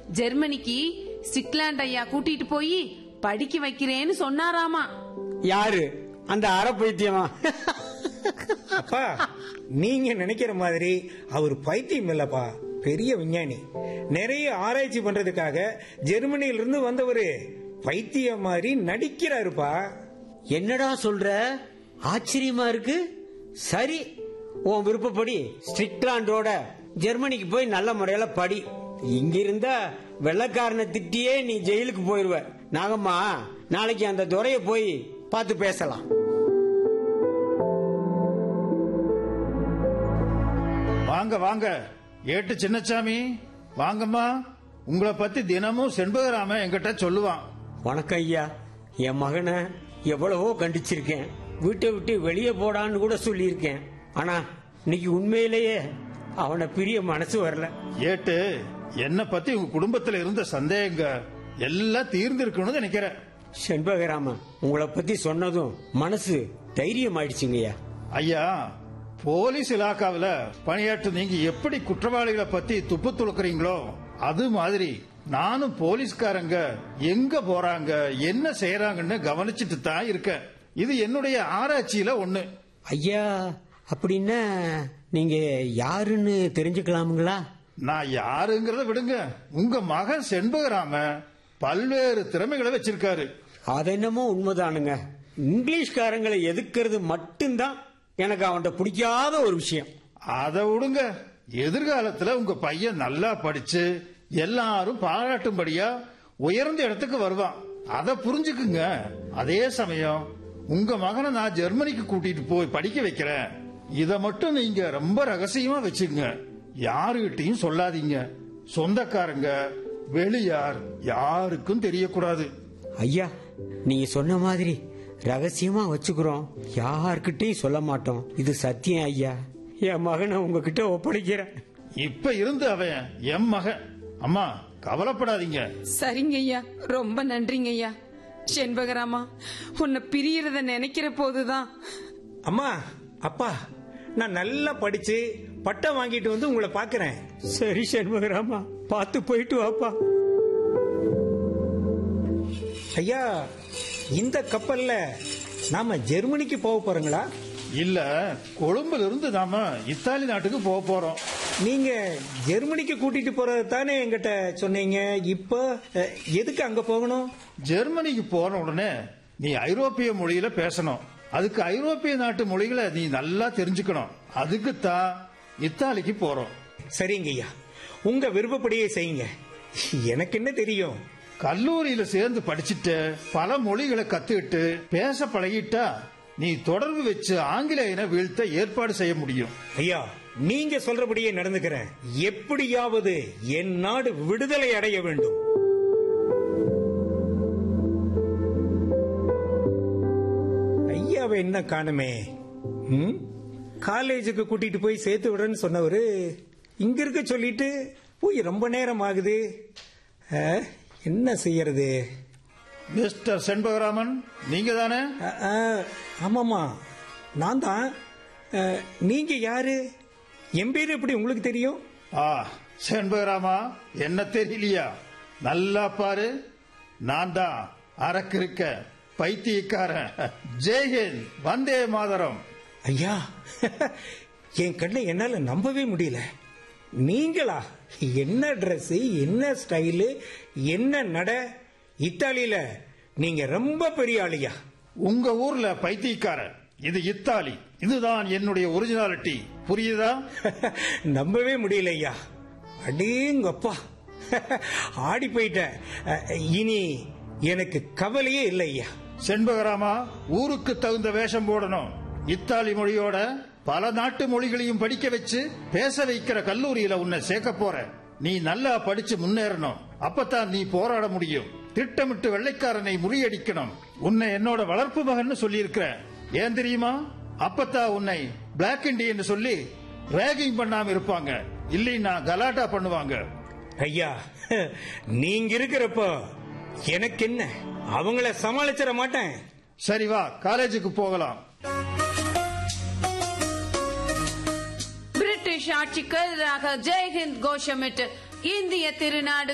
ஜெர்மனிக்கு Strickland ஐயா கூட்டிட்டு போய் படிக்க வைக்கிறேன்னு சொன்னாராமா யாரு அந்த அரை பைத்தியமா அப்பா நீங்க நினைக்கிற மாதிரி அவர் பைத்தியம் இல்லப்பா பெரிய விஞ்ஞானி நிறைய ஆராய்ச்சி பண்றதுக்காக ஜெர்மனியில இருந்து வந்தவரு பைத்தியம் மாதிரி நடிக்கிறாருப்பா என்னடா சொல்ற ஆச்சரியமா இருக்கு சரி உன் விருப்பப்படி ஸ்ட்ரிக்லாண்டோட ஜெர்மனிக்கு போய் நல்ல முறையில படி இங்க இருந்தா வெள்ளக்காரனை திட்டியே நீ ஜெயிலுக்கு போயிருவ நாகம்மா நாளைக்கு அந்த துறைய போய் பார்த்து பேசலாம் வாங்க வாங்க ஏட்டு சின்னசாமி வாங்கம்மா உங்களை பத்தி தினமும் செண்பகராம என்கிட்ட சொல்லுவான் வணக்கம் ஐயா என் மகனை எவ்வளவோ கண்டிச்சிருக்கேன் வீட்டை விட்டு வெளியே போடான்னு கூட சொல்லியிருக்கேன் ஆனா இன்னைக்கு உண்மையிலேயே அவனை பிரிய மனசு வரல ஏட்டு என்ன பத்தி உங்க குடும்பத்துல இருந்த சந்தேகங்க எல்லாம் தீர்ந்திருக்கணும்னு நினைக்கிறேன் செண்பகராமன் உங்களை பத்தி சொன்னதும் மனசு தைரியம் ஆயிடுச்சுங்கய்யா ஐயா போலீஸ் இலாக்காவில பணியாற்று நீங்க எப்படி குற்றவாளிகளை பத்தி துப்பு துளுக்குறீங்களோ அது மாதிரி நானும் போலீஸ்காரங்க எங்க போறாங்க என்ன செய்யறாங்கன்னு கவனிச்சுட்டு தான் இருக்கேன் இது என்னுடைய ஆராய்ச்சியில ஒண்ணு ஐயா அப்படின்னா நீங்க யாருன்னு தெரிஞ்சுக்கலாமுங்களா நான் யாருங்கிறத விடுங்க உங்க மகன் செண்பகராம பல்வேறு திறமைகளை வச்சிருக்காரு அது என்னமோ உண்மைதானுங்க இங்கிலீஷ்காரங்களை எதுக்கிறது மட்டும்தான் எனக்கு அவன்கிட்ட பிடிக்காத ஒரு விஷயம் அதை விடுங்க எதிர்காலத்துல உங்க பையன் நல்லா படிச்சு எல்லாரும் பாராட்டும்படியா உயர்ந்த இடத்துக்கு வருவான் அதை புரிஞ்சுக்குங்க அதே சமயம் உங்க மகனை நான் ஜெர்மனிக்கு கூட்டிட்டு போய் படிக்க வைக்கிறேன் இத மட்டும் நீங்க ரொம்ப ரகசியமா வச்சுக்கங்க யாருகிட்டயும் சொல்லாதீங்க சொந்தக்காரங்க வெளியார் யாருக்கும் தெரியக்கூடாது ஐயா நீங்க சொன்ன மாதிரி ரகசியமா வச்சுக்கிறோம் யார்கிட்டயும் சொல்ல மாட்டோம் இது சத்தியம் ஐயா என் மகனை உங்ககிட்ட ஒப்படைக்கிறேன் இப்ப இருந்து அவன் என் மகன் அம்மா கவலைப்படாதீங்க சரிங்க ஐயா ரொம்ப நன்றிங்க ஐயா செண்பகராமா உன்னை பிரியறத நினைக்கிற போதுதான் அம்மா அப்பா நான் நல்லா படிச்சு பட்டம் வாங்கிட்டு வந்து உங்களை பாக்குறேன் சரி சண்முகராமா பார்த்து போயிட்டு வாப்பா ஐயா இந்த கப்பல்ல நாம ஜெர்மனிக்கு போக போறோங்களா இல்ல கொழும்புல இருந்து நாம இத்தாலி நாட்டுக்கு போக போறோம் நீங்க ஜெர்மனிக்கு கூட்டிட்டு போறது தானே என்கிட்ட சொன்னீங்க இப்போ அஹ், எதுக்கு அங்க போகணும் ஜெர்மனிக்கு போன உடனே நீ ஐரோப்பிய மொழியில பேசணும் அதுக்கு ஐரோப்பிய நாட்டு மொழிகளை நீ நல்லா தெரிஞ்சுக்கணும் அதுக்கு தான் இத்தாலிக்கு போறோம் சரிங்க ஐயா உங்க விருப்பப்படியே செய்யுங்க எனக்கு என்ன தெரியும் கல்லூரியில சேர்ந்து படிச்சுட்டு பல மொழிகளை கத்துக்கிட்டு பேச பழகிட்டா நீ தொடர்பு வச்சு ஆங்கிலேயனை வீழ்த்த ஏற்பாடு செய்ய முடியும் ஐயா நீங்க சொல்றபடியே நடந்துக்கிறேன் எப்படியாவது என் நாடு விடுதலை அடைய வேண்டும் ஐயாவை என்ன காணுமே ம்? காலேஜுக்கு கூட்டிட்டு போய் சேர்த்து விடுறேன்னு சொன்னவரு இங்க இருக்க சொல்லிட்டு போய் ரொம்ப நேரம் ஆகுது அஹ், என்ன செய்யறது மிஸ்டர் செண்பகராமன் நீங்க தானே அ- அ, ஆமாமா நான் தான் அ, நீங்க யாரு என் பேரு எப்படி உங்களுக்கு தெரியும் ஆ செண்பகராமா என்ன தெரியலையா நல்லா பாரு நான் தான் அரக்கு இருக்க பைத்தியக்காரன் ஜெய்ஹிந்த் வந்தே மாதரம் ஐயா என் கண்ணை என்னால நம்பவே முடியல நீங்களா என்ன Dress என்ன ஸ்டைலு என்ன நட இத்தாலியில நீங்க ரொம்ப பெரிய ஆளியா உங்க ஊர்ல பைத்தியக்காரன் இது இத்தாலி இதுதான் என்னுடைய ஒரிஜினாலிட்டி புரியுதா நம்பவே முடியல ஐயா அடேங்கப்பா ஆடி போயிட்டேன் அ, இனி எனக்கு கவலையே இல்லை ஐயா செண்பகராமா ஊருக்கு தகுந்த வேஷம் போடணும் இத்தாலி மொழியோட பல நாட்டு மொழிகளையும் படிக்க வச்சு பேச வைக்கிற கல்லூரியில உன்னை சேர்க்க போறேன் நீ நல்லா படிச்சு முன்னேறணும் அப்பதான் நீ போராட முடியும் திட்டமிட்டு வெள்ளைக்காரனை முறியடிக்கணும் உன்னை என்னோட வளர்ப்பு மகன் சொல்லியிருக்கிறேன் ஏன் தெரியுமா அப்பதான் உன்னை பிளாக் இண்டியன் சொல்லி ரேகிங் பண்ணாம இருப்பாங்க இல்லைன்னா கலாட்டா பண்ணுவாங்க ஐயா நீங்க இருக்கிறப்போ எனக்கு என்ன அவங்கள சமாளிச்சிட மாட்டேன் சரி வா காலேஜுக்கு போகலாம் பிரிட்டிஷ் ஆட்சிக்கு எதிராக ஜெய்ஹிந்த் கோஷமிட்டு இந்திய திருநாடு